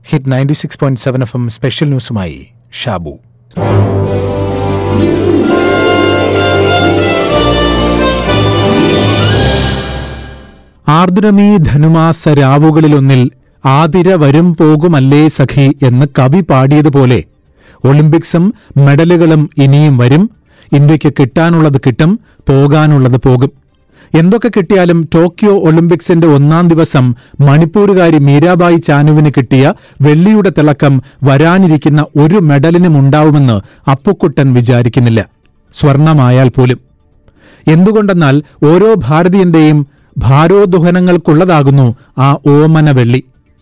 hit ninety six point seven F M special ന്യൂസുമായി ഷാബു ആർദ്രമീ ധനുമാസ രാവുകളിലൊന്നിൽ ആതിര വരും പോകുമല്ലേ സഖി എന്ന് കവി പാടിയതുപോലെ ഒളിമ്പിക്സും മെഡലുകളും ഇനിയും വരും ഇന്ത്യക്ക് കിട്ടാനുള്ളത് കിട്ടും പോകാനുള്ളത് പോകും എന്തൊക്കെ കിട്ടിയാലും ടോക്കിയോ ഒളിമ്പിക്സിന്റെ ഒന്നാം ദിവസം മണിപ്പൂരുകാരി മീരാബായി ചാനുവിന് കിട്ടിയ വെള്ളിയുടെ തിളക്കം വരാനിരിക്കുന്ന ഒരു മെഡലിനും ഉണ്ടാവുമെന്ന് അപ്പുക്കുട്ടൻ വിചാരിക്കുന്നില്ല സ്വർണമായാൽ പോലും എന്തുകൊണ്ടെന്നാൽ ഓരോ ഭാരതീയന്റെയും ഭാരോദ്വഹനങ്ങൾക്കുള്ളതാകുന്നു ആ ഓമന വെള്ളി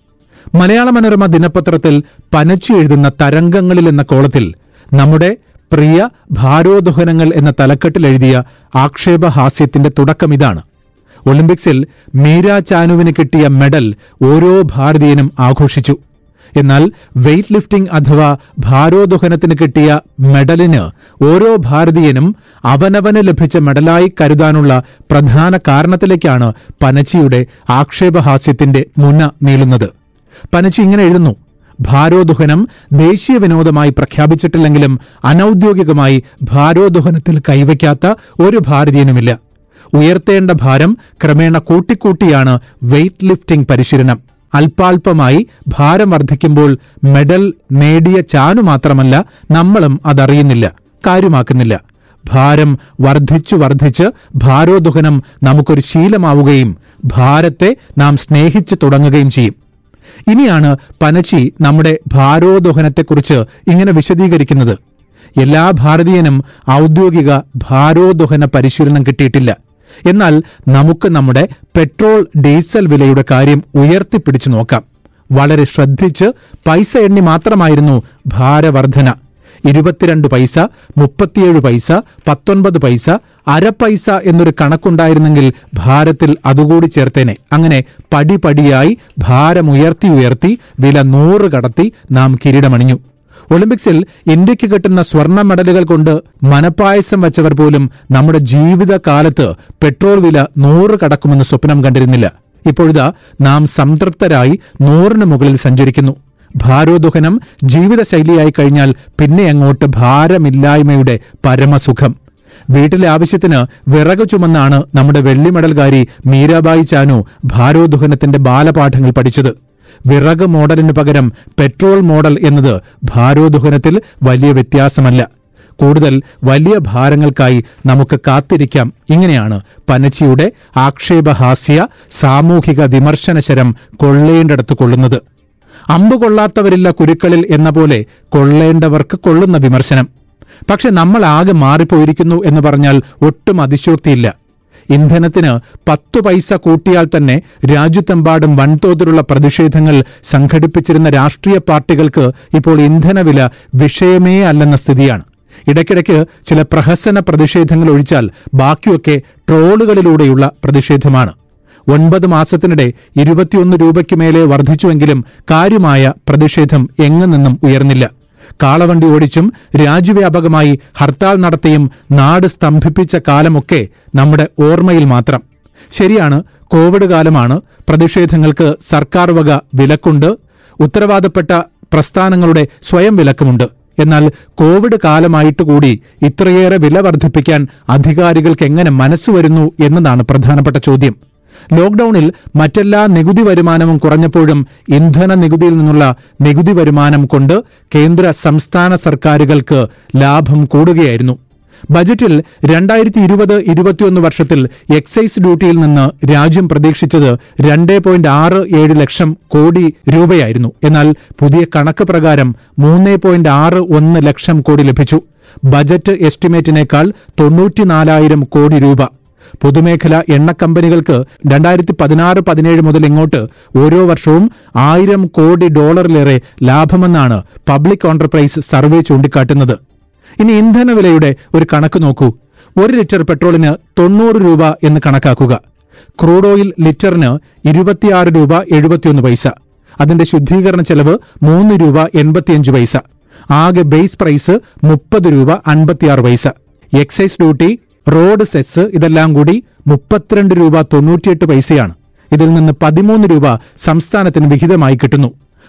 മലയാള മനോരമ ദിനപത്രത്തിൽ പനച്ചു എഴുതുന്ന തരംഗങ്ങളിൽ എന്ന കോളത്തിൽ നമ്മുടെ പ്രിയ ഭാരോദ്വഹനങ്ങൾ എന്ന തലക്കെട്ടിൽ എഴുതിയ ആക്ഷേപഹാസ്യത്തിന്റെ തുടക്കം ഇതാണ് ഒളിമ്പിക്സിൽ മീര ചാനുവിന് കിട്ടിയ മെഡൽ ഓരോ ഭാരതീയനും ആഘോഷിച്ചു എന്നാൽ വെയ്റ്റ് ലിഫ്റ്റിംഗ് അഥവാ ഭാരോദ്വഹനത്തിന് കിട്ടിയ മെഡലിന് ഓരോ ഭാരതീയനും അവനവന് ലഭിച്ച മെഡലായി കരുതാനുള്ള പ്രധാന കാരണത്തിലേക്കാണ് പനച്ചിയുടെ ആക്ഷേപഹാസ്യത്തിന്റെ മുന നീളുന്നത് പനച്ചി ഇങ്ങനെ എഴുതുന്നു ഭാരോദ്വഹനം ദേശീയ വിനോദമായി പ്രഖ്യാപിച്ചിട്ടില്ലെങ്കിലും അനൌദ്യോഗികമായി ഭാരോദ്വഹനത്തിൽ കൈവയ്ക്കാത്ത ഒരു ഭാരതീയനുമില്ല ഉയർത്തേണ്ട ഭാരം ക്രമേണ കൂട്ടിക്കൂട്ടിയാണ് വെയ്റ്റ് ലിഫ്റ്റിംഗ് പരിശീലനം അല്പാൽപമായി ഭാരം വർദ്ധിക്കുമ്പോൾ മെഡൽ നേടിയ ചാനു മാത്രമല്ല നമ്മളും അതറിയുന്നില്ല കാര്യമാക്കുന്നില്ല ഭാരം വർദ്ധിച്ചു വർദ്ധിച്ച് ഭാരോദ്വഹനം നമുക്കൊരു ശീലമാവുകയും ഭാരത്തെ നാം സ്നേഹിച്ചു തുടങ്ങുകയും ചെയ്യും ഇനിയാണ് പനച്ചി നമ്മുടെ ഭാരോദ്വഹനത്തെക്കുറിച്ച് ഇങ്ങനെ വിശദീകരിക്കുന്നത് എല്ലാ ഭാരതീയനും ഔദ്യോഗിക ഭാരോദ്വഹന പരിശീലനം കിട്ടിയിട്ടില്ല എന്നാൽ നമുക്ക് നമ്മുടെ പെട്രോൾ ഡീസൽ വിലയുടെ കാര്യം ഉയർത്തിപ്പിടിച്ചു നോക്കാം വളരെ ശ്രദ്ധിച്ച് പൈസ എണ്ണി മാത്രമായിരുന്നു ഭാരവർധന ഇരുപത്തിരണ്ട് പൈസ മുപ്പത്തിയേഴ് പൈസ പത്തൊൻപത് പൈസ അര പൈസ എന്നൊരു കണക്കുണ്ടായിരുന്നെങ്കിൽ ഭാരത്തിൽ അതുകൂടി ചേർത്തേനെ അങ്ങനെ പടിപടിയായി ഭാരമുയർത്തി ഉയർത്തി വില നൂറ് കടത്തി നാം കിരീടമണിഞ്ഞു ഒളിമ്പിക്സിൽ ഇന്ത്യക്ക് കിട്ടുന്ന സ്വർണ്ണ മെഡലുകൾ കൊണ്ട് മനപ്പായസം വച്ചവർ പോലും നമ്മുടെ ജീവിതകാലത്ത് പെട്രോൾ വില നൂറ് കടക്കുമെന്ന് സ്വപ്നം കണ്ടിരുന്നില്ല ഇപ്പോഴിതാ നാം സംതൃപ്തരായി നൂറിന് മുകളിൽ സഞ്ചരിക്കുന്നു ഭാരോദ്വഹനം ജീവിതശൈലിയായി കഴിഞ്ഞാൽ പിന്നെ അങ്ങോട്ട് ഭാരമില്ലായ്മയുടെ പരമസുഖം വീട്ടിലെ ആവശ്യത്തിന് വിറക് ചുമന്നാണ് നമ്മുടെ വെള്ളി മെഡൽകാരി മീരാബായി ചാനു ഭാരോദ്വഹനത്തിന്റെ ബാലപാഠങ്ങൾ പഠിച്ചത് വിറക് മോഡലിന് പകരം പെട്രോൾ മോഡൽ എന്നത് ഭാരോദ്വഹനത്തിൽ വലിയ വ്യത്യാസമല്ല കൂടുതൽ വലിയ ഭാരങ്ങൾക്കായി നമുക്ക് കാത്തിരിക്കാം ഇങ്ങനെയാണ് പനച്ചിയുടെ ആക്ഷേപഹാസ്യ സാമൂഹിക വിമർശനശരം കൊള്ളേണ്ടടത്ത് കൊള്ളുന്നത് അമ്പ് കൊള്ളാത്തവരില്ല കുരുക്കളിൽ എന്ന പോലെ കൊള്ളേണ്ടവർക്ക് കൊള്ളുന്ന വിമർശനം പക്ഷെ നമ്മൾ ആകെ മാറിപ്പോയിരിക്കുന്നു എന്ന് പറഞ്ഞാൽ ഒട്ടും അതിശോക്തിയില്ല ഇന്ധനത്തിന് പത്തു പൈസ കൂട്ടിയാൽ തന്നെ രാജ്യത്തെമ്പാടും വൻതോതിലുള്ള പ്രതിഷേധങ്ങൾ സംഘടിപ്പിച്ചിരുന്ന രാഷ്ട്രീയ പാർട്ടികൾക്ക് ഇപ്പോൾ ഇന്ധനവില വിഷയമേ അല്ലെന്ന സ്ഥിതിയാണ് ഇടയ്ക്കിടയ്ക്ക് ചില പ്രഹസന പ്രതിഷേധങ്ങൾ ഒഴിച്ചാൽ ബാക്കിയൊക്കെ ട്രോളുകളിലൂടെയുള്ള പ്രതിഷേധമാണ് ഒൻപത് മാസത്തിനിടെ ഇരുപത്തിയൊന്ന് രൂപയ്ക്ക് മേലെ വർദ്ധിച്ചുവെങ്കിലും കാര്യമായ പ്രതിഷേധം എങ്ങു നിന്നും ഉയർന്നില്ല കാളവണ്ടി ഓടിച്ചും രാജ്യവ്യാപകമായി ഹർത്താൽ നടത്തിയും നാട് സ്തംഭിപ്പിച്ച കാലമൊക്കെ നമ്മുടെ ഓർമ്മയിൽ മാത്രം ശരിയാണ് കോവിഡ് കാലമാണ് പ്രതിഷേധങ്ങൾക്ക് സർക്കാർ വക വിലക്കുണ്ട് ഉത്തരവാദപ്പെട്ട പ്രസ്ഥാനങ്ങളുടെ സ്വയം വിലക്കുമുണ്ട് എന്നാൽ കോവിഡ് കാലമായിട്ട് കൂടി ഇത്രയേറെ വില വർദ്ധിപ്പിക്കാൻ അധികാരികൾക്ക് എങ്ങനെ മനസ്സ് വരുന്നു എന്നതാണ് പ്രധാനപ്പെട്ട ചോദ്യം ലോക്ഡൌണിൽ മറ്റെല്ലാ നികുതി വരുമാനവും കുറഞ്ഞപ്പോഴും ഇന്ധന നികുതിയിൽ നിന്നുള്ള നികുതി വരുമാനം കൊണ്ട് കേന്ദ്ര സംസ്ഥാന സർക്കാരുകൾക്ക് ലാഭം കൂടുകയായിരുന്നു ബജറ്റിൽ രണ്ടായിരത്തി ഇരുപത് ഇരുപത്തിയൊന്ന് വർഷത്തിൽ എക്സൈസ് ഡ്യൂട്ടിയിൽ നിന്ന് രാജ്യം പ്രതീക്ഷിച്ചത് രണ്ട് പോയിന്റ് ആറ് ഏഴ് ലക്ഷം കോടി രൂപയായിരുന്നു എന്നാൽ പുതിയ കണക്ക് പ്രകാരം മൂന്ന് പോയിന്റ് ആറ് ഒന്ന് ലക്ഷം കോടി ലഭിച്ചു ബജറ്റ് എസ്റ്റിമേറ്റിനേക്കാൾ തൊണ്ണൂറ്റിനാലായിരം കോടി രൂപ പൊതുമേഖല എണ്ണ കമ്പനികൾക്ക് രണ്ടായിരത്തി പതിനാറ് പതിനേഴ് മുതൽ ഇങ്ങോട്ട് ഓരോ വർഷവും ആയിരം കോടി ഡോളറിലേറെ ലാഭമെന്നാണ് പബ്ലിക് ഓണ്ടർപ്രൈസ് സർവേ ചൂണ്ടിക്കാട്ടുന്നത് ഇനി ഇന്ധനവിലയുടെ ഒരു കണക്ക് നോക്കൂ ഒരു ലിറ്റർ പെട്രോളിന് തൊണ്ണൂറ് രൂപ എന്ന് കണക്കാക്കുക ക്രൂഡ് ഓയിൽ ലിറ്ററിന് ഇരുപത്തിയാറ് രൂപ എഴുപത്തിയൊന്ന് പൈസ അതിന്റെ ശുദ്ധീകരണ ചെലവ് മൂന്ന് രൂപ എൺപത്തിയഞ്ച് പൈസ ആകെ ബേസ് പ്രൈസ് മുപ്പത് രൂപ അൻപത്തിയാറ് പൈസ എക്സൈസ് ഡ്യൂട്ടി റോഡ് സെസ് ഇതെല്ലാം കൂടി മുപ്പത്തിരണ്ട് രൂപ തൊണ്ണൂറ്റിയെട്ട് പൈസയാണ് ഇതിൽ നിന്ന് പതിമൂന്ന് രൂപ സംസ്ഥാനത്തിന് വിഹിതമായി കിട്ടുന്നു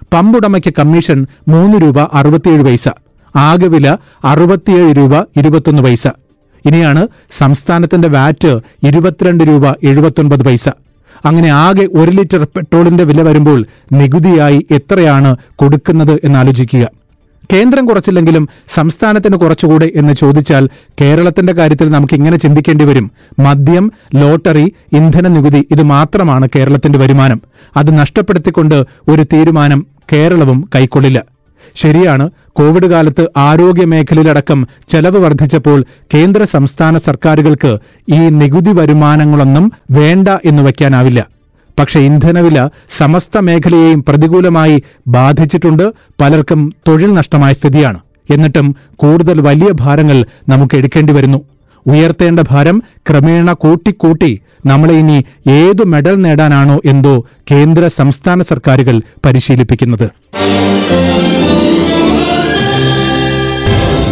പമ്പുടമയ്ക്ക് കമ്മീഷൻ മൂന്ന് രൂപ അറുപത്തിയേഴ് പൈസ ആകെ വില അറുപത്തിയേഴ് രൂപ ഇരുപത്തൊന്ന് പൈസ ഇനിയാണ് സംസ്ഥാനത്തിന്റെ വാറ്റ് ഇരുപത്തിരണ്ട് രൂപ എഴുപത്തൊൻപത് പൈസ അങ്ങനെ ആകെ ഒരു ലിറ്റർ പെട്രോളിന്റെ വില വരുമ്പോൾ നികുതിയായി എത്രയാണ് കൊടുക്കുന്നത് എന്നാലോചിക്കുക കേന്ദ്രം കുറച്ചില്ലെങ്കിലും സംസ്ഥാനത്തിന് കുറച്ചുകൂടെ എന്ന് ചോദിച്ചാൽ കേരളത്തിന്റെ കാര്യത്തിൽ നമുക്ക് ഇങ്ങനെ ചിന്തിക്കേണ്ടി വരും മദ്യം ലോട്ടറി ഇന്ധന നികുതി ഇത് മാത്രമാണ് കേരളത്തിന്റെ വരുമാനം അത് നഷ്ടപ്പെടുത്തിക്കൊണ്ട് ഒരു തീരുമാനം കേരളവും കൈക്കൊള്ളില്ല ശരിയാണ് കോവിഡ് കാലത്ത് ആരോഗ്യ മേഖലയിലടക്കം ചെലവ് വർദ്ധിച്ചപ്പോൾ കേന്ദ്ര സംസ്ഥാന സർക്കാരുകൾക്ക് ഈ നികുതി വരുമാനങ്ങളൊന്നും വേണ്ട എന്ന് വയ്ക്കാനാവില്ല പക്ഷെ ഇന്ധനവില സമസ്ത മേഖലയെയും പ്രതികൂലമായി ബാധിച്ചിട്ടുണ്ട് പലർക്കും തൊഴിൽ നഷ്ടമായ സ്ഥിതിയാണ് എന്നിട്ടും കൂടുതൽ വലിയ ഭാരങ്ങൾ നമുക്ക് എടുക്കേണ്ടി വരുന്നു ഉയർത്തേണ്ട ഭാരം ക്രമേണ കൂട്ടിക്കൂട്ടി നമ്മളെ ഇനി ഏതു മെഡൽ നേടാനാണോ എന്തോ കേന്ദ്ര സംസ്ഥാന സർക്കാരുകൾ പരിശീലിപ്പിക്കുന്നത്